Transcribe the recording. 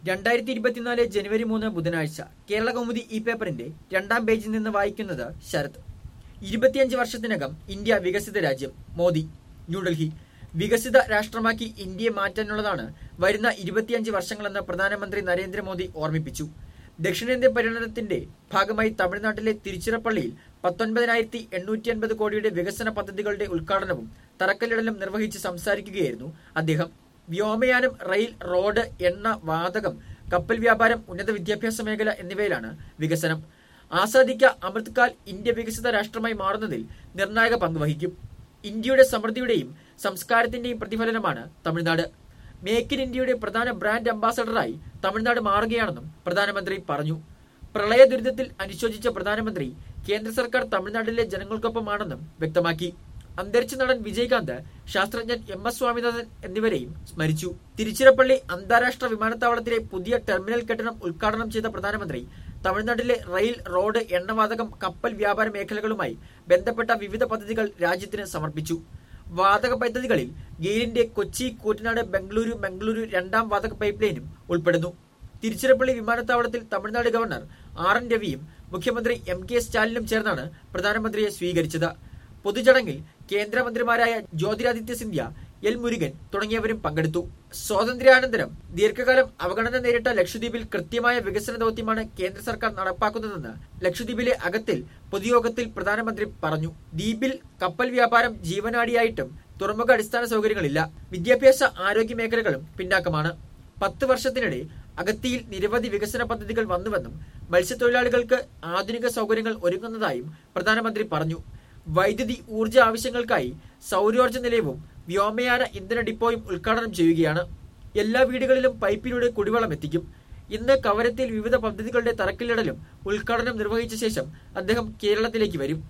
രണ്ടായിരത്തി ഇരുപത്തിനാല് ജനുവരി മൂന്ന് ബുധനാഴ്ച കേരള കൗമുദി ഈ പേപ്പറിന്റെ രണ്ടാം പേജിൽ നിന്ന് വായിക്കുന്നത് ശരത് ഇരുപത്തിയഞ്ച് വർഷത്തിനകം ഇന്ത്യ വികസിത രാജ്യം മോദി ന്യൂഡൽഹി വികസിത രാഷ്ട്രമാക്കി ഇന്ത്യയെ മാറ്റാനുള്ളതാണ് വരുന്ന ഇരുപത്തിയഞ്ച് വർഷങ്ങളെന്ന് പ്രധാനമന്ത്രി നരേന്ദ്രമോദി ഓർമ്മിപ്പിച്ചു ദക്ഷിണേന്ത്യ പര്യടനത്തിന്റെ ഭാഗമായി തമിഴ്നാട്ടിലെ തിരുച്ചിറപ്പള്ളിയിൽ പത്തൊൻപതിനായിരത്തി എണ്ണൂറ്റി അൻപത് കോടിയുടെ വികസന പദ്ധതികളുടെ ഉദ്ഘാടനവും തറക്കല്ലിടലും നിർവഹിച്ച് സംസാരിക്കുകയായിരുന്നു അദ്ദേഹം വ്യോമയാനം റെയിൽ റോഡ് എണ്ണ വാതകം കപ്പൽ വ്യാപാരം ഉന്നത വിദ്യാഭ്യാസ മേഖല എന്നിവയിലാണ് വികസനം ആസാദിക്ക അമൃത് കാൽ ഇന്ത്യ വികസിത രാഷ്ട്രമായി മാറുന്നതിൽ നിർണായക പങ്ക് വഹിക്കും ഇന്ത്യയുടെ സമൃദ്ധിയുടെയും സംസ്കാരത്തിന്റെയും പ്രതിഫലനമാണ് തമിഴ്നാട് മേക്ക് ഇൻ ഇന്ത്യയുടെ പ്രധാന ബ്രാൻഡ് അംബാസഡറായി തമിഴ്നാട് മാറുകയാണെന്നും പ്രധാനമന്ത്രി പറഞ്ഞു പ്രളയ ദുരിതത്തിൽ അനുശോചിച്ച പ്രധാനമന്ത്രി കേന്ദ്ര സർക്കാർ തമിഴ്നാട്ടിലെ ജനങ്ങൾക്കൊപ്പമാണെന്നും വ്യക്തമാക്കി അന്തരിച്ച നടൻ വിജയകാന്ത് ശാസ്ത്രജ്ഞൻ എം എസ് സ്വാമിനാഥൻ എന്നിവരെയും സ്മരിച്ചു തിരുച്ചിറപ്പള്ളി അന്താരാഷ്ട്ര വിമാനത്താവളത്തിലെ പുതിയ ടെർമിനൽ കെട്ടിടം ഉദ്ഘാടനം ചെയ്ത പ്രധാനമന്ത്രി തമിഴ്നാട്ടിലെ റെയിൽ റോഡ് എണ്ണവാതകം കപ്പൽ വ്യാപാര മേഖലകളുമായി ബന്ധപ്പെട്ട വിവിധ പദ്ധതികൾ രാജ്യത്തിന് സമർപ്പിച്ചു വാതക പദ്ധതികളിൽ ഗെയിലിന്റെ കൊച്ചി കൂറ്റനാട് ബംഗളൂരു ബംഗളൂരു രണ്ടാം വാതക പൈപ്പ് ലൈനും ഉൾപ്പെടുന്നു തിരുച്ചിറപ്പള്ളി വിമാനത്താവളത്തിൽ തമിഴ്നാട് ഗവർണർ ആർ എൻ രവിയും മുഖ്യമന്ത്രി എം കെ സ്റ്റാലിനും ചേർന്നാണ് പ്രധാനമന്ത്രിയെ സ്വീകരിച്ചത് പൊതുചടങ്ങിൽ കേന്ദ്രമന്ത്രിമാരായ ജ്യോതിരാദിത്യ സിന്ധ്യ എൽ മുരുകൻ തുടങ്ങിയവരും പങ്കെടുത്തു സ്വാതന്ത്ര്യാനന്തരം ദീർഘകാലം അവഗണന നേരിട്ട ലക്ഷദ്വീപിൽ കൃത്യമായ വികസന ദൌത്യമാണ് കേന്ദ്ര സർക്കാർ നടപ്പാക്കുന്നതെന്ന് ലക്ഷദ്വീപിലെ അകത്തിൽ പൊതുയോഗത്തിൽ പ്രധാനമന്ത്രി പറഞ്ഞു ദ്വീപിൽ കപ്പൽ വ്യാപാരം ജീവനാടിയായിട്ടും തുറമുഖ അടിസ്ഥാന സൗകര്യങ്ങളില്ല വിദ്യാഭ്യാസ ആരോഗ്യ മേഖലകളും പിന്നാക്കമാണ് പത്ത് വർഷത്തിനിടെ അഗത്തിയിൽ നിരവധി വികസന പദ്ധതികൾ വന്നുവെന്നും മത്സ്യത്തൊഴിലാളികൾക്ക് ആധുനിക സൗകര്യങ്ങൾ ഒരുങ്ങുന്നതായും പ്രധാനമന്ത്രി പറഞ്ഞു വൈദ്യുതി ഊർജ്ജ ആവശ്യങ്ങൾക്കായി സൗരോർജ്ജ നിലയവും വ്യോമയാന ഇന്ധന ഡിപ്പോയും ഉദ്ഘാടനം ചെയ്യുകയാണ് എല്ലാ വീടുകളിലും പൈപ്പിലൂടെ കുടിവെള്ളം എത്തിക്കും ഇന്ന് കവരത്തിൽ വിവിധ പദ്ധതികളുടെ തറക്കല്ലിടലും ഉദ്ഘാടനം നിർവഹിച്ച ശേഷം അദ്ദേഹം കേരളത്തിലേക്ക് വരും